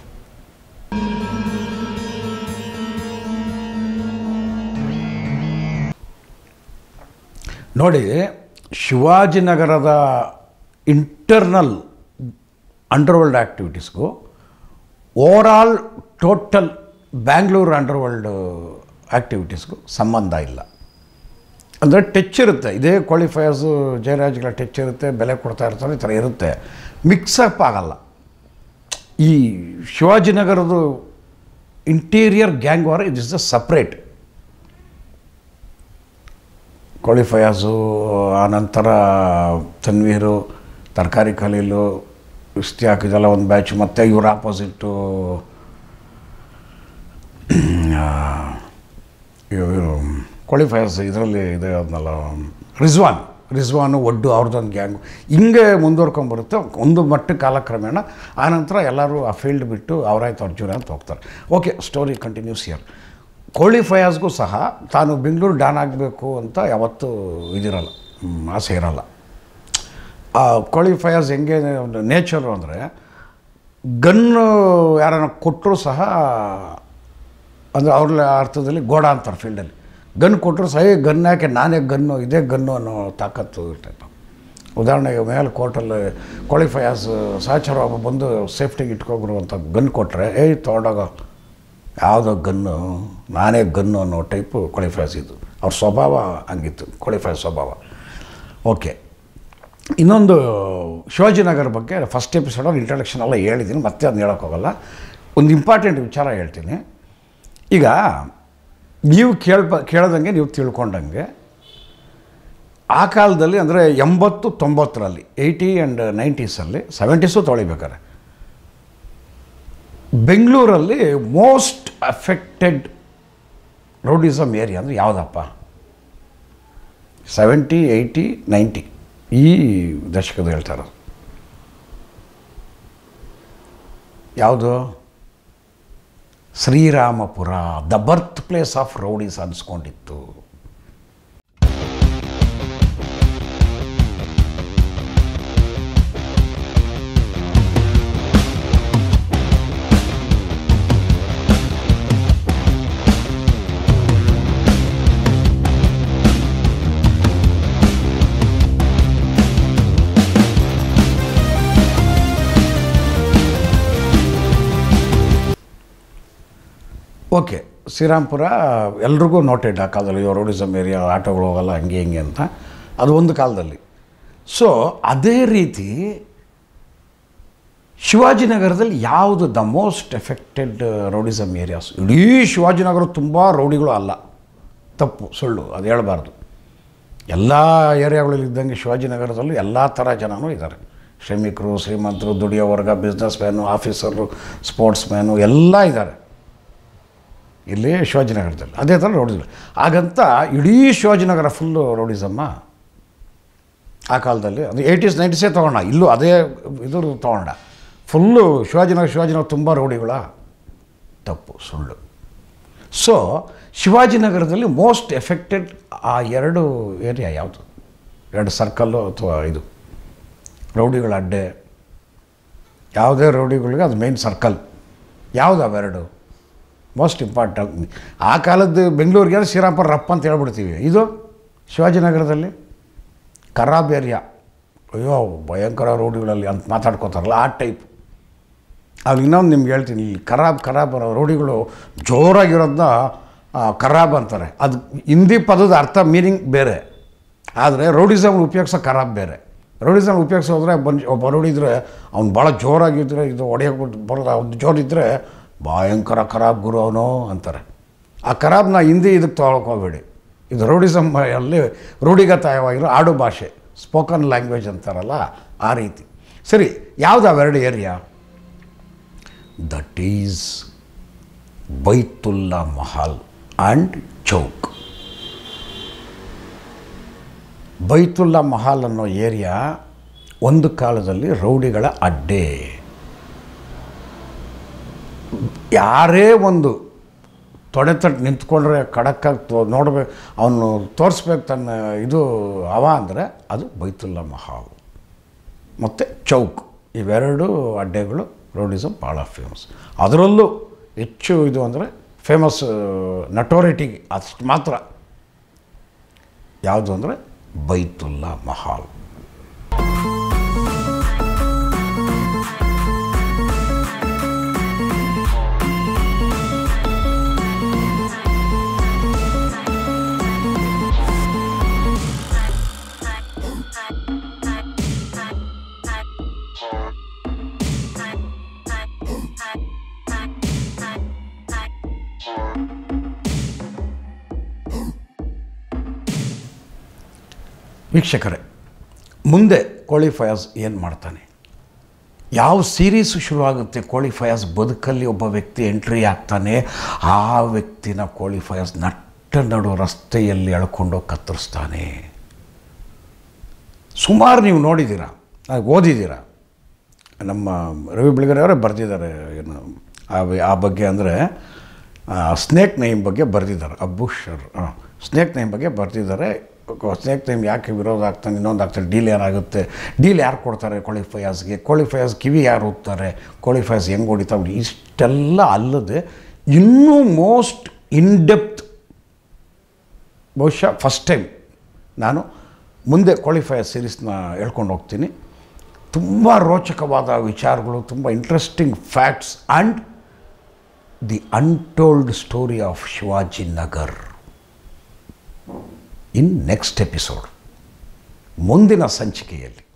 ನೋಡಿ ಶಿವಾಜಿನಗರದ ಇಂಟರ್ನಲ್ ಅಂಡರ್ವರ್ಲ್ಡ್ ಆ್ಯಕ್ಟಿವಿಟೀಸ್ಗೂ ಓವರಾಲ್ ಟೋಟಲ್ ಬ್ಯಾಂಗ್ಳೂರು ಅಂಡರ್ವರ್ಲ್ಡ್ ಆ್ಯಕ್ಟಿವಿಟೀಸ್ಗೂ ಸಂಬಂಧ ಇಲ್ಲ ಅಂದರೆ ಟಚ್ ಇರುತ್ತೆ ಇದೇ ಕ್ವಾಲಿಫೈಯರ್ಸು ಜಯರಾಜ್ಗಳ ಟಚ್ ಇರುತ್ತೆ ಬೆಲೆ ಕೊಡ್ತಾ ಇರ್ತಾರೆ ಈ ಥರ ಇರುತ್ತೆ ಮಿಕ್ಸಪ್ ಆಗಲ್ಲ ಈ ಶಿವಾಜಿನಗರದ interior gang war it is the separate qualifiers ಆನಂತರ ತನ್ವೀರು ತರಕಾರಿ ಖಲೀಲು ಇಸ್ತಿಯಾಕ್ ಇದೆಲ್ಲ ಒಂದು ಬ್ಯಾಚ್ ಮತ್ತು ಇವ್ರ ಆಪೋಸಿಟ್ಟು ಕ್ವಾಲಿಫೈಯರ್ಸ್ ಇದರಲ್ಲಿ ಇದೆ ಅದನ್ನೆಲ್ಲ ರಿಜ್ವಾನ್ ರಿಜ್ವಾನು ಒಡ್ಡು ಅವ್ರದ್ದೊಂದು ಗ್ಯಾಂಗು ಹಿಂಗೆ ಮುಂದುವರ್ಕೊಂಬರುತ್ತೆ ಒಂದು ಮಟ್ಟಕ್ಕೆ ಕಾಲಕ್ರಮೇಣ ಆನಂತರ ಎಲ್ಲರೂ ಆ ಫೀಲ್ಡ್ ಬಿಟ್ಟು ಅವರಾಯ್ತು ಅರ್ಜುನ ಅಂತ ಹೋಗ್ತಾರೆ ಓಕೆ ಸ್ಟೋರಿ ಕಂಟಿನ್ಯೂಸ್ ಇಯರ್ ಕ್ವಾಲಿಫೈಯರ್ಸ್ಗೂ ಸಹ ತಾನು ಬೆಂಗಳೂರು ಡಾನ್ ಆಗಬೇಕು ಅಂತ ಯಾವತ್ತೂ ಇದಿರಲ್ಲ ಹ್ಮ್, ಆಸೆ ಇರಲ್ಲ ಆ ಕ್ವಾಲಿಫೈಯರ್ಸ್ ಹೆಂಗೆ ನೇಚರು ಅಂದರೆ ಗನ್ನು ಯಾರನ್ನ ಕೊಟ್ಟರು ಸಹ ಅಂದರೆ ಅವ್ರ ಅರ್ಥದಲ್ಲಿ ಗೋಡ ಅಂತಾರೆ ಫೀಲ್ಡಲ್ಲಿ ಗನ್ ಕೊಟ್ಟರು ಸಹ ಏ ಗನ್ ಯಾಕೆ ನಾನೇ ಗನ್ನು ಇದೇ ಗನ್ನು ಅನ್ನೋ ತಾಕತ್ತು ಇರ್ತೈತೆ ಉದಾಹರಣೆಗೆ ಮೇಲೆ ಕೋರ್ಟಲ್ಲಿ ಕ್ವಾಲಿಫೈಯರ್ಸ್ ಸಹಚರ ಒಬ್ಬ ಬಂದು ಸೇಫ್ಟಿಗೆ ಇಟ್ಕೊಬಿಡುವಂಥ ಗನ್ ಕೊಟ್ಟರೆ ಏಯ್ ತೊಗೊಂಡೋಗ ಯಾವುದೋ ಗನ್ನು ನಾನೇ ಗನ್ನು ಅನ್ನೋ ಟೈಪು ಕ್ವಾಲಿಫೈಯರ್ಸ್ ಇದ್ದು ಅವ್ರ ಸ್ವಭಾವ ಹಂಗಿತ್ತು ಕ್ವಾಲಿಫೈಯರ್ ಸ್ವಭಾವ ಓಕೆ ಇನ್ನೊಂದು ಶಿವಾಜಿನಗರ ಬಗ್ಗೆ ಫಸ್ಟ್ ಎಪಿಸೋಡಲ್ಲಿ ಇಂಟ್ರಡಕ್ಷನ್ ಎಲ್ಲ ಹೇಳಿದ್ದೀನಿ ಮತ್ತೆ ಅದನ್ನ ಹೇಳೋಕ್ಕೋಗಲ್ಲ ಒಂದು ಇಂಪಾರ್ಟೆಂಟ್ ವಿಚಾರ ಹೇಳ್ತೀನಿ ಈಗ ನೀವು ಕೇಳ್ಬ ಕೇಳ್ದಂಗೆ ನೀವು ತಿಳ್ಕೊಂಡಂಗೆ ಆ ಕಾಲದಲ್ಲಿ ಅಂದರೆ ಎಂಬತ್ತು ತೊಂಬತ್ತರಲ್ಲಿ ಏಯ್ಟಿ ಆ್ಯಂಡ್ ನೈಂಟೀಸಲ್ಲಿ ಸೆವೆಂಟೀಸು ತೊಳಿಬೇಕಾರೆ ಬೆಂಗಳೂರಲ್ಲಿ ಮೋಸ್ಟ್ ಅಫೆಕ್ಟೆಡ್ ರೌಡಿಸಮ್ ಏರಿಯಾ ಅಂದರೆ ಯಾವುದಪ್ಪ ಸೆವೆಂಟಿ ಏಯ್ಟಿ ನೈಂಟಿ ಈ ದಶಕದ ಹೇಳ್ತಾರೆ ಯಾವುದು Shrirampura the birth place of rowdies ಅನ್ಸ್ಕೊಂಡಿತ್ತು ಓಕೆ ಶ್ರೀರಾಮ್ಪುರ ಎಲ್ರಿಗೂ ನೋಟೆಡ್ ಆ ಕಾಲದಲ್ಲಿ ರೌಡಿಸಮ್ ಏರಿಯಾ ಆಟೋಗಳು ಹೋಗಲ್ಲ ಹಂಗೆ ಹಿಂಗೆ ಅಂತ ಅದು ಒಂದು ಕಾಲದಲ್ಲಿ ಸೊ ಅದೇ ರೀತಿ ಶಿವಾಜಿನಗರದಲ್ಲಿ ಯಾವುದು the most affected rowdyism areas ಇಡೀ ಶಿವಾಜಿನಗರ ತುಂಬ ರೌಡಿಗಳು ಅಲ್ಲ ತಪ್ಪು ಸುಳ್ಳು ಅದು ಹೇಳಬಾರ್ದು ಎಲ್ಲ ಏರಿಯಾಗಳಲ್ಲಿ ಇದ್ದಂಗೆ ಶಿವಾಜಿನಗರದಲ್ಲೂ ಎಲ್ಲ ಥರ ಜನನೂ ಇದ್ದಾರೆ ಶ್ರಮಿಕರು ಶ್ರೀಮಂತರು ದುಡಿಯೋ ವರ್ಗ business man officer sports man ಎಲ್ಲ ಇದ್ದಾರೆ ಇಲ್ಲಿ ಶಿವಾಜಿನಗರದಲ್ಲಿ ಅದೇ ಥರ ರೌಡಿಸಮ್ ಹಾಗಂತ ಇಡೀ ಶಿವಾಜಿನಗರ ಫುಲ್ಲು ರೌಡಿಸಮ್ಮ ಆ ಕಾಲದಲ್ಲಿ ಅದು ಏಯ್ಟೀಸ್ ನೈಂಟೀಸೇ ತೊಗೊಂಡ ಇಲ್ಲೂ ಅದೇ ಇದು ತೊಗೊಂಡ ಫುಲ್ಲು ಶಿವಾಜಿನಗರ ಶಿವಾಜಿನಗರ ತುಂಬ ರೌಡಿಗಳ ತಪ್ಪು ಸುಳ್ಳು ಸೊ ಶಿವಾಜಿನಗರದಲ್ಲಿ ಮೋಸ್ಟ್ ಎಫೆಕ್ಟೆಡ್ ಆ ಎರಡು ಏರಿಯಾ ಯಾವುದು ಎರಡು ಸರ್ಕಲ್ಲು ಅಥವಾ ಇದು ರೌಡಿಗಳ ಅಡ್ಡೆ ಯಾವುದೇ ರೌಡಿಗಳಿಗೆ ಅದು ಮೇನ್ ಸರ್ಕಲ್ ಯಾವುದು ಅವೆರಡು ಮೋಸ್ಟ್ ಇಂಪಾರ್ಟೆಂಟ್ ಆ ಕಾಲದ್ದು ಬೆಂಗಳೂರಿಗೆ ಶ್ರೀರಾಮಪುರ ರಪ್ಪ ಅಂತ ಹೇಳ್ಬಿಡ್ತೀವಿ ಇದು ಶಿವಾಜಿನಗರದಲ್ಲಿ ಖರಾಬ್ ಏರಿಯಾ ಅಯ್ಯೋ ಭಯಂಕರ ರೋಡಿಗಳಲ್ಲಿ ಅಂತ ಮಾತಾಡ್ಕೋತಾರಲ್ಲ ಆ ಟೈಪ್ ಅಲ್ಲಿ ಇನ್ನೊಂದು ನಿಮ್ಗೆ ಹೇಳ್ತೀನಿ ಈ ಖರಾಬ್ ಖರಾಬ್ ಅನ್ನೋ ರೋಡಿಗಳು ಜೋರಾಗಿರೋದನ್ನ ಆ, ಖರಾಬ್ ಅಂತಾರೆ ಅದು ಹಿಂದಿ ಪದದ ಅರ್ಥ ಮೀನಿಂಗ್ ಬೇರೆ ಆದರೆ ರೋಡಿಸಮ್ ಉಪಯೋಗಿಸೋ ಖರಾಬ್ ಬೇರೆ ರೋಡಿಸಮ್ ಉಪಯೋಗಿಸೋದ್ರೆ ಬಂದು ಒಬ್ಬ ರೋಡಿದ್ರೆ ಅವ್ನು ಭಾಳ ಜೋರಾಗಿದ್ದರೆ ಇದು ಹೊಡೆಯೋಕೆ ಬರೋದು ಅವ್ನು ಜೋರಿದ್ದರೆ ಭಯಂಕರ ಖರಾಬ್ ಗುರು ಅವನು ಅಂತಾರೆ ಆ ಖರಾಬ್ನ ಹಿಂದಿ ಇದಕ್ಕೆ ತೊಗೊಳ್ಕೋಬೇಡಿ ಇದು ರೋಡಿಸಮ್ ಅಲ್ಲಿ ರೂಢಿಗತವಾಗಿರೋ ಆಡು ಭಾಷೆ ಸ್ಪೋಕನ್ ಲ್ಯಾಂಗ್ವೇಜ್ ಅಂತಾರಲ್ಲ ಆ ರೀತಿ ಸರಿ ಯಾವುದು ಅವೆರಡು area that is Baitulla Mahal and Chowk Baitulla Mahal ಅನ್ನೋ ಏರಿಯಾ ಒಂದು ಕಾಲದಲ್ಲಿ ರೌಡಿಗಳ ಅಡ್ಡೆ ಯಾರೇ ಒಂದು ತೊಡೆ ತಟ್ಟು ನಿಂತ್ಕೊಂಡ್ರೆ ಖಡಕ್ಕಾಗಿ ತೋ ನೋಡ್ಬೇಕು ಅವನು ತೋರಿಸ್ಬೇಕು ತನ್ನ ಇದು ಅವ ಅಂದರೆ ಅದು ಬೈತುಲ್ಲಾ ಮಹಾಲ್ ಮತ್ತು ಚೌಕ್ ಇವೆರಡು ಅಡ್ಡೆಗಳು ರೌಡಿಸಮ್ ಭಾಳ ಫೇಮಸ್ ಅದರಲ್ಲೂ ಹೆಚ್ಚು ಇದು ಅಂದರೆ ಫೇಮಸ್ ನಟೋರಿಟಿಗೆ ಅಷ್ಟು ಮಾತ್ರ ಯಾವುದು ಅಂದರೆ ಬೈತುಲ್ಲಾ ಮಹಾಲ್ ವೀಕ್ಷಕರೇ ಮುಂದೆ ಕ್ವಾಲಿಫೈಯರ್ಸ್ ಏನು ಮಾಡ್ತಾನೆ ಯಾವ ಸೀರೀಸು ಶುರುವಾಗುತ್ತೆ ಕೋಳಿ ಫಯಾಸ್ ಬದುಕಲ್ಲಿ ಒಬ್ಬ ವ್ಯಕ್ತಿ ಎಂಟ್ರಿ ಆಗ್ತಾನೆ ಆ ವ್ಯಕ್ತಿನ ಕೋಳಿ ಫಯಾಸ್ ನಟ್ಟ ನಡು ರಸ್ತೆಯಲ್ಲಿ ಎಳ್ಕೊಂಡೋಗಿ ಕತ್ತರಿಸ್ತಾನೆ ಸುಮಾರು ನೀವು ನೋಡಿದ್ದೀರ ಅದು ಓದಿದ್ದೀರ ನಮ್ಮ ರವಿ ಬೆಳಗೆರೆ ಅವರೇ ಬರೆದಿದ್ದಾರೆ ಏನು ಆ ವಿ- ಆ ಬಗ್ಗೆ ಅಂದರೆ ಸ್ನೇಕ್ ನೈಮ್ ಬಗ್ಗೆ ಬರೆದಿದ್ದಾರೆ ಅಬ್ಬುಷರ್ ಸ್ನೇಕ್ ನೈಮ್ ಬಗ್ಗೆ ಬರೆದಿದ್ದಾರೆ ಸ್ನೇಕ್ ನೈಮ್ ಯಾಕೆ ವಿರೋಧ ಆಗ್ತಾನೆ ಇನ್ನೊಂದು ಆಗ್ತಾನೆ ಡೀಲ್ ಯಾರಾಗುತ್ತೆ ಡೀಲ್ ಯಾರು ಕೊಡ್ತಾರೆ ಕೋಳಿ ಫಯಾಸ್ಗೆ ಕೋಳಿ ಫಯಾಸ್ ಕಿವಿ ಯಾರು ಹೋಗ್ತಾರೆ ಕೋಳಿ ಫಯಾಸ್ ಹೆಂಗೆ ಹೊಡಿತಾವೆ ಇಷ್ಟೆಲ್ಲ ಅಲ್ಲದೆ ಇನ್ನೂ ಮೋಸ್ಟ್ ಇನ್ ಡೆಪ್ತ್ ಬಹುಶಃ ಫಸ್ಟ್ ಟೈಮ್ ನಾನು ಮುಂದೆ ಕ್ವಾಲಿಫೈಯರ್ ಸೀರೀಸ್ನ ಹೇಳ್ಕೊಂಡು ಹೋಗ್ತೀನಿ ತುಂಬ ರೋಚಕವಾದ ವಿಚಾರಗಳು ತುಂಬ interesting facts and the untold story of Shivaji Nagar in next episode ಮುಂದಿನ ಸಂಚಿಕೆಯಲ್ಲಿ